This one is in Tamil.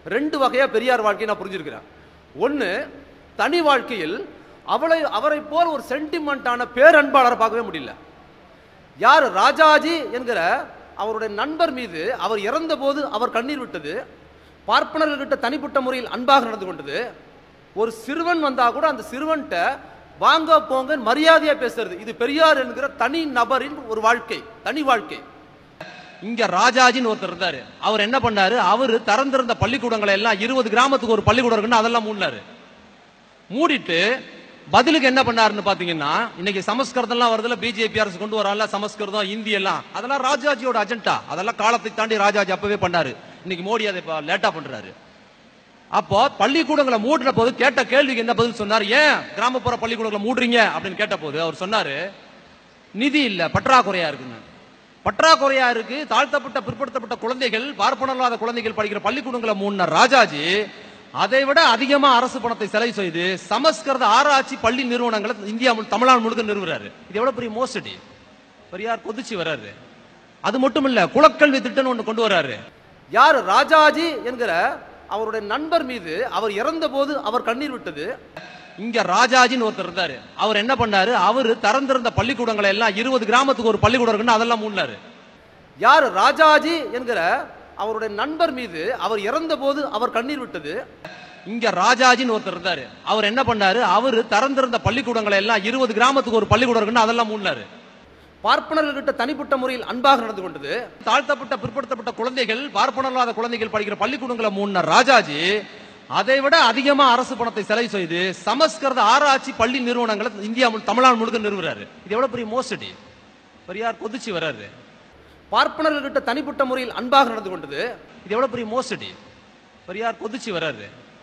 ரெண்டு வகையா பெரியார் வாழ்க்கையை நான் புரிஞ்சிருக்கிறேன் ஒன்று தனி வாழ்க்கையில் அவளை அவரை போல் ஒரு சென்டிமெண்டான பேரன்பாளரை பார்க்கவே முடியல யார் ராஜாஜி என்கிற அவருடைய நண்பர் மீது அவர் இறந்தபோது அவர் கண்ணீர் விட்டது பார்ப்பனர்கள்கிட்ட தனிப்பட்ட முறையில் அன்பாக நடந்து கொண்டது ஒரு சிறுவன் வந்தா கூட அந்த சிறுவன்கிட்ட வாங்க போங்க மரியாதையா பேசுறது இது பெரியார் என்கிற தனி நபரின் ஒரு வாழ்க்கை தனி வாழ்க்கை இங்க ராஜாஜின்னு ஒருத்தர் இருந்தாரு அவர் என்ன பண்ணாரு அவரு திறந்திருந்த பள்ளிக்கூடங்களை எல்லாம் இருபது கிராமத்துக்கு ஒரு பள்ளிக்கூடம் இருக்குன்னு அதெல்லாம் மூடினாரு மூடிட்டு பதிலுக்கு என்ன பண்ணாருன்னு பாத்தீங்கன்னா இன்னைக்கு சமஸ்கிருதம்லாம் வருதுல பிஜேபி அரசு கொண்டு வரல சமஸ்கிருதம் ஹிந்தி எல்லாம் அதெல்லாம் ராஜாஜியோட அஜெண்டா அதெல்லாம் காலத்தை தாண்டி ராஜாஜி அப்பவே பண்ணாரு இன்னைக்கு மோடி அதை இப்ப லேட்டா பண்றாரு அப்போ பள்ளிக்கூடங்களை மூடின போது கேட்ட கேள்விக்கு என்ன பதில் சொன்னார் ஏன் கிராமப்புற பள்ளிக்கூடங்களை மூடுறீங்க அப்படின்னு கேட்ட போது அவர் சொன்னாரு நிதி இல்ல பற்றாக்குறையா இருக்குன்னு பற்றாக்குறையா இருக்கு தாழ்த்தப்பட்ட பிற்படுத்தப்பட்ட குழந்தைகள் பார்ப்பனல்லாத குழந்தைகள் படிக்கிற பள்ளிக்கூடங்களை மூடின ராஜாஜி அதை விட அதிகமா அரசு பணத்தை செலவு செய்து சமஸ்கிருத ஆராய்ச்சி பள்ளி நிறுவனங்களை இந்தியா முழு- தமிழ்நாடு முழுக்க நிறுவுறாரு இது எவ்வளவு பெரிய மோசடி பெரியார் கொதிச்சு வர்றாரு அது மட்டும் இல்ல குலக்கல்வி திட்டம் ஒண்ணு கொண்டு வர்றாரு யார் ராஜாஜி என்கிற அவருடைய நண்பர் மீது அவர் இறந்தபோது அவர் கண்ணீர் விட்டது இங்க ராஜாஜின்னு ஒருத்தர் இருந்தாரு அவர் என்ன பண்ணாரு அவரு திறந்திருந்த பள்ளிக்கூடங்களை எல்லாம் இருபது கிராமத்துக்கு ஒரு பள்ளிக்கூடம் இருக்குன்னு அதெல்லாம் மூடினாரு யார் ராஜாஜி என்கிற அவருடைய நண்பர் மீது அவர் இறந்தபோது அவர் கண்ணீர் விட்டது இங்க ராஜாஜின்னு ஒருத்தர் இருந்தாரு அவர் என்ன பண்ணாரு அவரு திறந்திருந்த பள்ளிக்கூடங்களை எல்லாம் இருபது கிராமத்துக்கு ஒரு பள்ளிக்கூடம் இருக்குன்னு அதெல்லாம் மூடினாரு பார்ப்பனர்கள்கிட்ட தனிப்பட்ட முறையில் அன்பாக நடந்து கொண்டது தாழ்த்தப்பட்ட பிற்படுத்தப்பட்ட குழந்தைகள் பார்ப்பனல்லாத குழந்தைகள் படிக்கிற பள்ளிக்கூடங்களை மூடின ராஜாஜி அதை விட அதிகமா அரசு பணத்தை செலவு செய்து சமஸ்கிருத ஆராய்ச்சி பள்ளி நிறுவனங்களை இந்தியா முழு- தமிழ்நாடு முழுக்க நிறுவுறாரு இது எவ்வளவு பெரிய மோசடி பெரியார் கொதிச்சு வர்றாரு பார்ப்பனர்கள்கிட்ட தனிப்பட்ட முறையில் அன்பாக நடந்து கொண்டது இது எவ்வளவு பெரிய மோசடி பெரியார் கொதிச்சு வர்றாரு